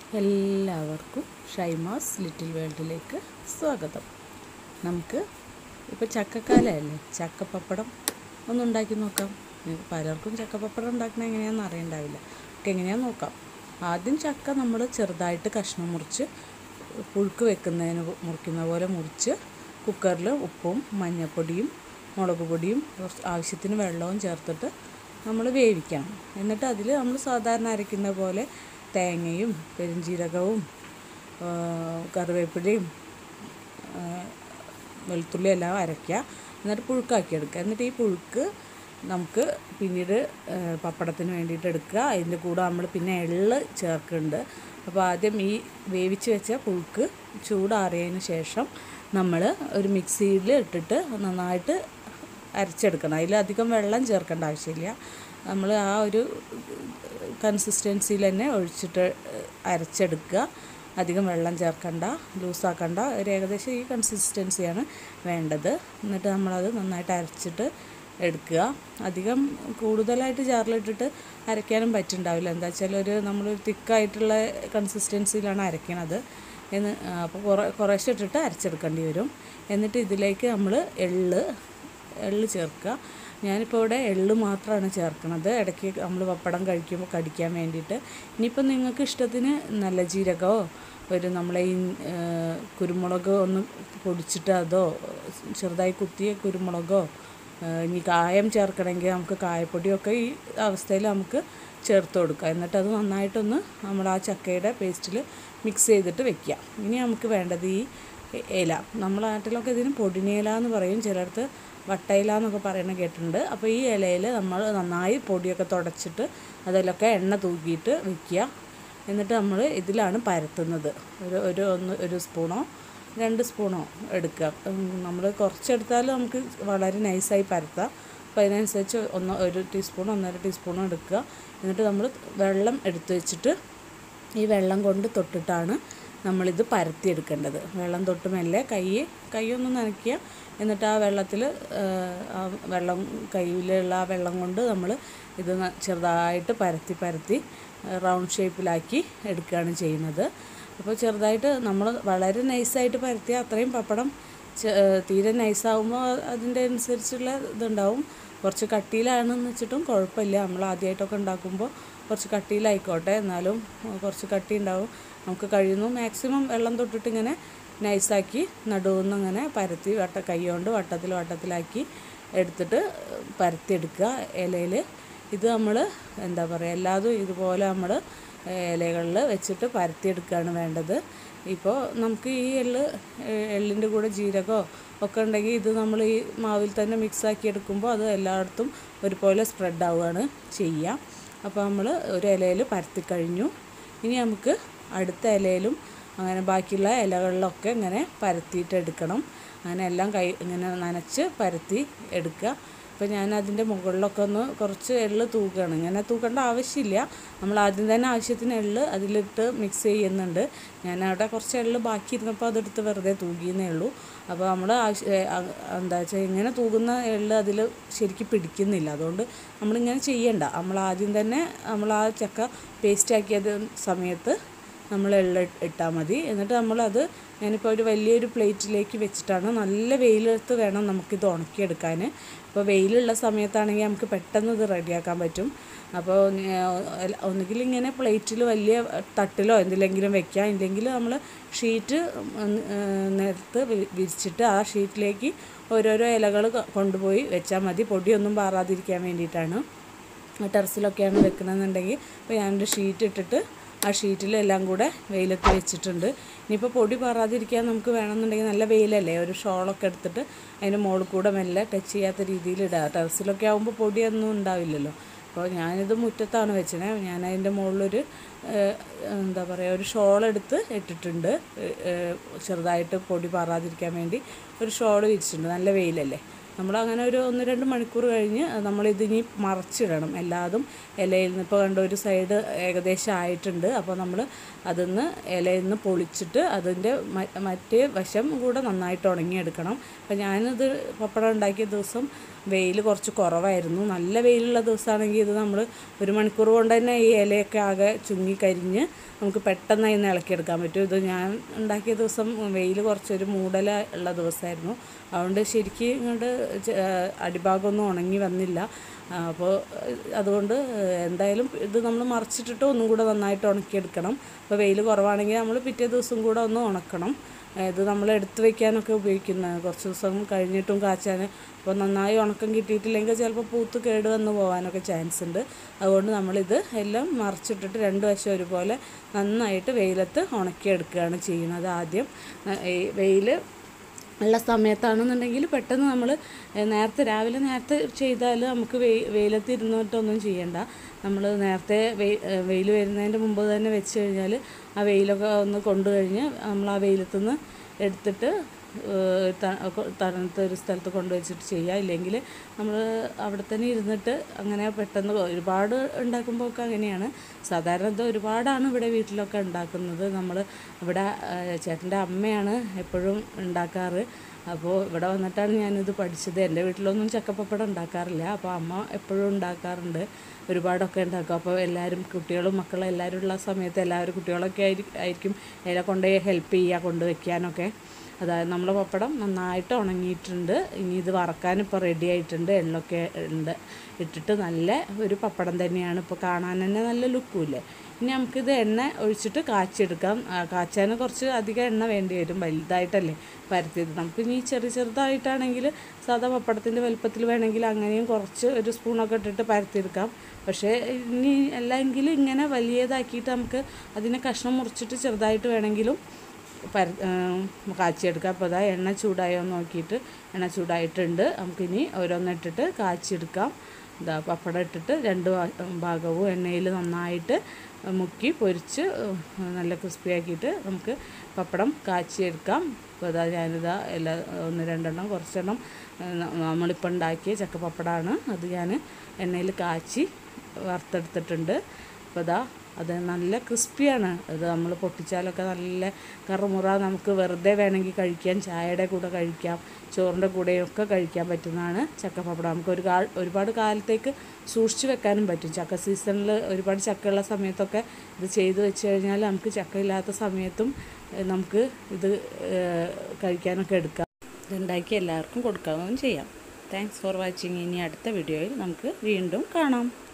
എല്ലാവർക്കും ഷൈമാസ് ലിറ്റിൽ വേൾഡിലേക്ക് സ്വാഗതം നമുക്ക് ഇപ്പോൾ ചക്കക്കാലമല്ലേ ചക്കപ്പപ്പടം ഒന്ന് ഉണ്ടാക്കി നോക്കാം നിങ്ങൾക്ക് പലർക്കും ചക്കപ്പപ്പടം ഉണ്ടാക്കണത് എങ്ങനെയാണെന്ന് അറിയണ്ടാവില്ല ഒക്കെ എങ്ങനെയാണെന്ന് നോക്കാം ആദ്യം ചക്ക നമ്മൾ ചെറുതായിട്ട് കഷ്ണം മുറിച്ച് പുഴുക്ക് വെക്കുന്നതിന് മുറിക്കുന്ന പോലെ മുറിച്ച് കുക്കറിൽ ഉപ്പും മഞ്ഞൾപ്പൊടിയും മുളക് പൊടിയും കുറച്ച് ആവശ്യത്തിന് വെള്ളവും ചേർത്തിട്ട് നമ്മൾ വേവിക്കണം എന്നിട്ട് അതിൽ നമ്മൾ സാധാരണ അരയ്ക്കുന്ന പോലെ തേങ്ങയും പെരുംജീരകവും ആ, കറിവേപ്പിലയും ആ, വെളുത്തുള്ളി എല്ലാം അരയ്ക്കുക എന്നിട്ട് പുഴുക്കാക്കി എടുക്കുക എന്നിട്ട് ഈ പുഴുക്ക് നമുക്ക് പിന്നീട് ആ, പപ്പടത്തിന് വേണ്ടിയിട്ട് എടുക്കുക അതിൻ്റെ കൂടെ നമ്മൾ പിന്നെ എള്ള് ചേർക്കുന്നുണ്ട് അപ്പോൾ ആദ്യം ഈ വേവിച്ച് വെച്ച പുഴുക്ക് ചൂടാറിയതിന് ശേഷം നമ്മൾ ഒരു മിക്സിയിൽ ഇട്ടിട്ട് നന്നായിട്ട് അരച്ചെടുക്കണം അതിൽ അധികം വെള്ളം ചേർക്കേണ്ട ആവശ്യമില്ല നമ്മൾ ആ ഒരു കൺസിസ്റ്റൻസിയിൽ തന്നെ ഒഴിച്ചിട്ട് അരച്ചെടുക്കുക അധികം വെള്ളം ചേർക്കണ്ട ലൂസാക്കണ്ട ഒരു ഏകദേശം ഈ കൺസിസ്റ്റൻസിയാണ് വേണ്ടത് എന്നിട്ട് നമ്മളത് നന്നായിട്ട് അരച്ചിട്ട് എടുക്കുക അധികം കൂടുതലായിട്ട് ജാറിലിട്ടിട്ട് അരയ്ക്കാനും പറ്റുന്നുണ്ടാവില്ല എന്താ വെച്ചാൽ ഒരു നമ്മളൊരു തിക്കായിട്ടുള്ള കൺസിസ്റ്റൻസിയിലാണ് അരയ്ക്കണത് എന്ന് അപ്പോൾ കുറേ കുറേശ്ശെ ഇട്ടിട്ട് അരച്ചെടുക്കേണ്ടി വരും എന്നിട്ട് ഇതിലേക്ക് നമ്മൾ എള്ള് എള്ള് ചേർക്കുക ഞാനിപ്പോൾ ഇവിടെ എള്ള് മാത്രമാണ് ചേർക്കുന്നത് ഇടയ്ക്ക് നമ്മൾ പപ്പടം കഴിക്കുമ്പോൾ കടിക്കാൻ വേണ്ടിയിട്ട് ഇനിയിപ്പോൾ നിങ്ങൾക്ക് ഇഷ്ടത്തിന് നല്ല ജീരകമോ ഒരു നമ്മളെ ഈ ആ, കുരുമുളക് ഒന്ന് പൊടിച്ചിട്ട് അതോ ചെറുതായി കുത്തിയ കുരുമുളകോ ആ, ഇനി കായം ചേർക്കണമെങ്കിൽ നമുക്ക് കായപ്പൊടിയൊക്കെ ഈ അവസ്ഥയിൽ നമുക്ക് ചേർത്ത് കൊടുക്കുക എന്നിട്ട് അത് നന്നായിട്ടൊന്ന് നമ്മൾ ആ ചക്കയുടെ പേസ്റ്റിൽ മിക്സ് ചെയ്തിട്ട് വെക്കുക ഇനി നമുക്ക് വേണ്ടത് ഈ എ- ഇല നമ്മളെ നാട്ടിലൊക്കെ ഇതിന് പൊടിനയില എന്ന് പറയും ചിലടത്ത് വട്ടയില എന്നൊക്കെ പറയുന്നത് കേട്ടിട്ടുണ്ട് അപ്പോൾ ഈ ഇലയിൽ നമ്മൾ നന്നായി പൊടിയൊക്കെ തുടച്ചിട്ട് അതിലൊക്കെ എണ്ണ തൂക്കിയിട്ട് വെക്കുക എന്നിട്ട് നമ്മൾ ഇതിലാണ് പരത്തുന്നത് ഒരു ഒരു ഒന്ന് ഒരു സ്പൂണോ രണ്ട് സ്പൂണോ എടുക്കുക നമ്മൾ കുറച്ചെടുത്താൽ നമുക്ക് വളരെ നൈസായി പരത്താം അപ്പോൾ അതിനനുസരിച്ച് ഒന്ന് ഒരു ടീസ്പൂൺ ഒന്നര ടീസ്പൂണോ എടുക്കുക എന്നിട്ട് നമ്മൾ വെള്ളം എടുത്ത് വെച്ചിട്ട് ഈ വെള്ളം കൊണ്ട് തൊട്ടിട്ടാണ് നമ്മളിത് പരത്തിയെടുക്കേണ്ടത് വെള്ളം തൊട്ട് മെല്ലെ കൈ കൈയൊന്ന് നനയ്ക്കുക എന്നിട്ട് ആ വെള്ളത്തിൽ ആ വെള്ളം കയ്യിലുള്ള ആ വെള്ളം കൊണ്ട് നമ്മൾ ഇത് ന- ചെറുതായിട്ട് പരത്തി പരത്തി റൗണ്ട് ഷേപ്പിലാക്കി എടുക്കുകയാണ് ചെയ്യുന്നത് അപ്പോൾ ചെറുതായിട്ട് നമ്മൾ വളരെ നൈസായിട്ട് പരത്തിയാൽ അത്രയും പപ്പടം ചെ- തീരെ നൈസാവുമ്പോൾ അതിൻ്റെ അനുസരിച്ചുള്ള ഇതുണ്ടാവും കുറച്ച് കട്ടിയിലാണെന്ന് വെച്ചിട്ടും കുഴപ്പമില്ല നമ്മൾ ആദ്യമായിട്ടൊക്കെ ഉണ്ടാക്കുമ്പോൾ കുറച്ച് കട്ടിയിലായിക്കോട്ടെ എന്നാലും കുറച്ച് കട്ടി ഉണ്ടാവും നമുക്ക് കഴിയുന്നു മാക്സിമം വെള്ളം തൊട്ടിട്ട് ഇങ്ങനെ നൈസാക്കി നടുവെന്ന് ഇങ്ങനെ പരത്തി വട്ട കൈ കൊണ്ട് വട്ടത്തിൽ വട്ടത്തിലാക്കി എടുത്തിട്ട് പരത്തിയെടുക്കുക ഇലയിൽ ഇത് നമ്മൾ എന്താ പറയുക എല്ലാതും ഇതുപോലെ നമ്മൾ ഇലകളിൽ വെച്ചിട്ട് പരത്തിയെടുക്കുകയാണ് വേണ്ടത് ഇപ്പോൾ നമുക്ക് ഈ എള്ള് ഏഹ് എള്ളിൻ്റെ കൂടെ ജീരകമോ ഒക്കെ ഉണ്ടെങ്കിൽ ഇത് നമ്മൾ ഈ മാവിൽ തന്നെ മിക്സ് ആക്കി എടുക്കുമ്പോൾ അത് എല്ലായിടത്തും ഒരുപോലെ സ്പ്രെഡ് ആവുകയാണ് ചെയ്യുക അപ്പോൾ നമ്മൾ ഒരു ഇലയിൽ പരത്തി കഴിഞ്ഞു ഇനി നമുക്ക് അടുത്ത ഇലയിലും അങ്ങനെ ബാക്കിയുള്ള ഇലകളിലൊക്കെ ഇങ്ങനെ പരത്തിയിട്ട് എടുക്കണം അങ്ങനെ എല്ലാം കൈ ഇങ്ങനെ നനച്ച് പരത്തി എടുക്കുക അപ്പോൾ ഞാൻ അതിൻ്റെ മുകളിലൊക്കെ ഒന്ന് കുറച്ച് എള്ള് തൂക്കുകയാണ് ഇങ്ങനെ തൂക്കേണ്ട ആവശ്യമില്ല നമ്മൾ ആദ്യം തന്നെ ആവശ്യത്തിന് എള്ള് അതിലിട്ട് മിക്സ് ചെയ്യുന്നുണ്ട് ഞാൻ അവിടെ കുറച്ച് എള്ള് ബാക്കി ഇരുന്നപ്പോൾ അതെടുത്ത് വെറുതെ തൂകിയെന്നേ ഉള്ളൂ അപ്പോൾ നമ്മൾ ആവശ്യ ഏ, അ- എന്താ വെച്ചാൽ ഇങ്ങനെ തൂകുന്ന എള്ള് അതിൽ ശരിക്കും പിടിക്കുന്നില്ല അതുകൊണ്ട് നമ്മളിങ്ങനെ ചെയ്യണ്ട നമ്മൾ ആദ്യം തന്നെ നമ്മൾ ആ ചക്ക പേസ്റ്റ് ആക്കിയത് സമയത്ത് നമ്മൾ എള്ള ഇട്ടാൽ മതി എന്നിട്ട് നമ്മളത് ഞാനിപ്പോൾ ഒരു വലിയൊരു പ്ലേറ്റിലേക്ക് വെച്ചിട്ടാണ് നല്ല വെയിലത്ത് വേണം നമുക്കിത് ഉണക്കിയെടുക്കാൻ ഇപ്പോൾ വെയിലുള്ള സമയത്താണെങ്കിൽ നമുക്ക് പെട്ടെന്ന് ഇത് റെഡിയാക്കാൻ പറ്റും അപ്പോൾ ഒന്നുകിൽ ഇങ്ങനെ പ്ലേറ്റിൽ വലിയ തട്ടിലോ എന്തിലെങ്കിലും വെക്കാം ഇല്ലെങ്കിൽ നമ്മൾ ഷീറ്റ് നേരത്ത് വി- വിരിച്ചിട്ട് ആ ഷീറ്റിലേക്ക് ഓരോരോ ഇലകൾ കൊണ്ടുപോയി വെച്ചാൽ മതി പൊടിയൊന്നും പാറാതിരിക്കാൻ വേണ്ടിയിട്ടാണ് ടെറസിലൊക്കെയാണ് വെക്കണമെന്നുണ്ടെങ്കിൽ ഇപ്പോൾ ഞാനൊരു ഷീറ്റ് ഇട്ടിട്ട് ആ ഷീറ്റിൽ എല്ലാം കൂടെ വെയിലത്ത് വെച്ചിട്ടുണ്ട് ഇനിയിപ്പോൾ പൊടി പാറാതിരിക്കാൻ നമുക്ക് വേണമെന്നുണ്ടെങ്കിൽ നല്ല വെയിലല്ലേ ഒരു ഷോളൊക്കെ എടുത്തിട്ട് അതിൻ്റെ മുകളിൽ കൂടെ മെല്ലെ ടച്ച് ചെയ്യാത്ത രീതിയിൽ ഇടുക ടെറസിലൊക്കെ ആകുമ്പോൾ പൊടിയൊന്നും ഉണ്ടാവില്ലല്ലോ അപ്പോൾ ഞാനിത് മുറ്റത്താണ് വെച്ചത് ഞാൻ അതിൻ്റെ മുകളിലൊരു ഏഹ്, എന്താ പറയുക ഒരു ഷോൾ എടുത്ത് ഇട്ടിട്ടുണ്ട് ഏഹ്, ഏഹ്, ചെറുതായിട്ട് പൊടി പാറാതിരിക്കാൻ വേണ്ടി ഒരു ഷോൾ വിരിച്ചിട്ടുണ്ട് നല്ല വെയിലല്ലേ നമ്മളങ്ങനെ ഒരു ഒന്ന് രണ്ട് മണിക്കൂർ കഴിഞ്ഞ് നമ്മളിതിനി മറച്ചിടണം എല്ലാതും ഇലയിൽ നിന്ന് ഇപ്പോൾ കണ്ട ഒരു സൈഡ് ഏകദേശം ആയിട്ടുണ്ട് അപ്പോൾ നമ്മൾ അതിന്ന് ഇലയിൽ നിന്ന് പൊളിച്ചിട്ട് അതിൻ്റെ മ- മറ്റേ വശം കൂടെ നന്നായിട്ട് ഉണങ്ങിയെടുക്കണം അപ്പോൾ ഞാനിത് പപ്പടം ഉണ്ടാക്കിയ ദിവസം വെയിൽ കുറച്ച് കുറവായിരുന്നു നല്ല വെയിലുള്ള ദിവസമാണെങ്കിൽ ഇത് നമ്മൾ ഒരു മണിക്കൂർ കൊണ്ട് തന്നെ ഈ ഇലയൊക്കെ ആകെ ചുങ്ങി കരിഞ്ഞ് നമുക്ക് പെട്ടെന്ന് അതിന് ഇളക്കിയെടുക്കാൻ പറ്റും ഇത് ഞാൻ ഉണ്ടാക്കിയ ദിവസം വെയിൽ കുറച്ചൊരു മൂടല ഉള്ള ദിവസമായിരുന്നു അതുകൊണ്ട് ശരിക്കും ഇങ്ങോട്ട് അടിഭാഗമൊന്നും ഉണങ്ങി വന്നില്ല അപ്പോൾ അതുകൊണ്ട് എന്തായാലും ഇത് നമ്മൾ മറിച്ചിട്ടിട്ട് ഒന്നും കൂടെ നന്നായിട്ട് ഉണക്കിയെടുക്കണം അപ്പോൾ വെയിൽ കുറവാണെങ്കിൽ നമ്മൾ പിറ്റേ ദിവസം കൂടെ ഒന്ന് ഉണക്കണം ഇത് നമ്മൾ എടുത്ത് വെക്കാനൊക്കെ ഉപയോഗിക്കുന്നത് കുറച്ച് ദിവസം കഴിഞ്ഞിട്ടും കാച്ചാൻ അപ്പോൾ നന്നായി ഉണക്കം കിട്ടിയിട്ടില്ലെങ്കിൽ ചിലപ്പോൾ പൂത്ത് കേട് വന്ന് പോകാനൊക്കെ ചാൻസ് ഉണ്ട് അതുകൊണ്ട് നമ്മളിത് എല്ലാം മറിച്ചിട്ടിട്ട് രണ്ട് വശം ഒരുപോലെ നന്നായിട്ട് വെയിലത്ത് ഉണക്കിയെടുക്കുകയാണ് ചെയ്യുന്നത് ആദ്യം ഈ വെയിൽ ഉള്ള സമയത്താണെന്നുണ്ടെങ്കിൽ പെട്ടെന്ന് നമ്മൾ നേരത്തെ രാവിലെ നേരത്തെ ചെയ്താൽ നമുക്ക് വെയി വെയിലത്ത് ഇരുന്നിട്ടൊന്നും ചെയ്യണ്ട നമ്മൾ നേരത്തെ വെയിൽ വരുന്നതിൻ്റെ മുമ്പ് തന്നെ വെച്ച് കഴിഞ്ഞാൽ ആ വെയിലൊക്കെ ഒന്ന് കൊണ്ടു കഴിഞ്ഞ് നമ്മൾ ആ വെയിലത്തുനിന്ന് എടുത്തിട്ട് തണുത്ത ഒരു സ്ഥലത്ത് കൊണ്ടുവച്ചിട്ട് ചെയ്യുക ഇല്ലെങ്കിൽ നമ്മൾ അവിടെ തന്നെ ഇരുന്നിട്ട് അങ്ങനെ പെട്ടെന്ന് ഒരുപാട് ഉണ്ടാക്കുമ്പോൾ ഒക്കെ അങ്ങനെയാണ് സാധാരണ ഇത് ഒരുപാടാണ് ഇവിടെ വീട്ടിലൊക്കെ ഉണ്ടാക്കുന്നത് നമ്മൾ ഇവിടെ ചേട്ടൻ്റെ അമ്മയാണ് എപ്പോഴും ഉണ്ടാക്കാറ് അപ്പോൾ ഇവിടെ വന്നിട്ടാണ് ഞാനിത് പഠിച്ചത് എൻ്റെ വീട്ടിലൊന്നും ചക്കപ്പപ്പടം ഉണ്ടാക്കാറില്ല അപ്പോൾ അമ്മ എപ്പോഴും ഉണ്ടാക്കാറുണ്ട് ഒരുപാടൊക്കെ ഉണ്ടാക്കും അപ്പോൾ എല്ലാവരും കുട്ടികളും മക്കളും എല്ലാവരും ഉള്ള സമയത്ത് എല്ലാവരും കുട്ടികളൊക്കെ ആയിരിക്കും അതിനെ കൊണ്ടുപോയി ഹെൽപ്പ് ചെയ്യുക കൊണ്ടുവയ്ക്കാനൊക്കെ അതായത് നമ്മളെ പപ്പടം നന്നായിട്ട് ഉണങ്ങിയിട്ടുണ്ട് ഇനി ഇത് വറക്കാൻ ഇപ്പോൾ റെഡി ആയിട്ടുണ്ട് എണ്ണൊക്കെ ഉണ്ട് ഇട്ടിട്ട് നല്ല ഒരു പപ്പടം തന്നെയാണ് ഇപ്പോൾ കാണാൻ തന്നെ നല്ല ലുക്കുമില്ലേ ഇനി നമുക്കിത് എണ്ണ ഒഴിച്ചിട്ട് കാച്ചിയെടുക്കാം കാച്ചാൻ കുറച്ച് അധികം എണ്ണ വേണ്ടി വരും വലുതായിട്ടല്ലേ പരത്തിയത് നമുക്ക് ഇനി ചെറിയ ചെറുതായിട്ടാണെങ്കിൽ സാധാ പപ്പടത്തിൻ്റെ വലുപ്പത്തിൽ വേണമെങ്കിൽ അങ്ങനെയും കുറച്ച് ഒരു സ്പൂണൊക്കെ ഇട്ടിട്ട് പരത്തിയെടുക്കാം പക്ഷേ ഇനി അല്ലെങ്കിൽ ഇങ്ങനെ വലിയതാക്കിയിട്ട് നമുക്ക് അതിനെ കഷ്ണം മുറിച്ചിട്ട് ചെറുതായിട്ട് വേണമെങ്കിലും പര കാച്ചിയെടുക്കാം അപ്പോൾ അതാ എണ്ണ ചൂടായോ നോക്കിയിട്ട് എണ്ണ ചൂടായിട്ടുണ്ട് നമുക്കിനി ഓരോന്നിട്ടിട്ട് കാച്ചിയെടുക്കാം ഇതാ പപ്പടം ഇട്ടിട്ട് രണ്ട് ഭാഗവും എണ്ണയിൽ നന്നായിട്ട് മുക്കി പൊരിച്ച് നല്ല ക്രിസ്പി ആക്കിയിട്ട് നമുക്ക് പപ്പടം കാച്ചിയെടുക്കാം അപ്പോൾ അതാ ഞാനിതാ എല്ലാ ഒന്ന് രണ്ടെണ്ണം കുറച്ചെണ്ണം നമ്മളിപ്പോൾ ഉണ്ടാക്കിയ ചക്കപ്പപ്പടമാണ് അത് ഞാൻ എണ്ണയിൽ കാച്ചി വറുത്തെടുത്തിട്ടുണ്ട് അപ്പോൾ അതാ അത് നല്ല ക്രിസ്പിയാണ് അത് നമ്മൾ പൊട്ടിച്ചാലൊക്കെ നല്ല കറുമുറ നമുക്ക് വെറുതെ വേണമെങ്കിൽ കഴിക്കാം ചായയുടെ കൂടെ കഴിക്കാം ചോറിൻ്റെ കൂടെയൊക്കെ കഴിക്കാൻ പറ്റുന്നതാണ് ചക്കപ്പപ്പടം നമുക്ക് ഒരു കാൽ ഒരുപാട് കാലത്തേക്ക് സൂക്ഷിച്ച് വെക്കാനും പറ്റും ചക്ക സീസണിൽ ഒരുപാട് ചക്കയുള്ള സമയത്തൊക്കെ ഇത് ചെയ്ത് വെച്ച് കഴിഞ്ഞാൽ നമുക്ക് ചക്ക ഇല്ലാത്ത സമയത്തും നമുക്ക് ഇത് കഴിക്കാനൊക്കെ എടുക്കാം ഇതുണ്ടാക്കി എല്ലാവർക്കും കൊടുക്കുകയും ചെയ്യാം താങ്ക്സ് ഫോർ വാച്ചിങ് ഇനി അടുത്ത വീഡിയോയിൽ നമുക്ക് വീണ്ടും കാണാം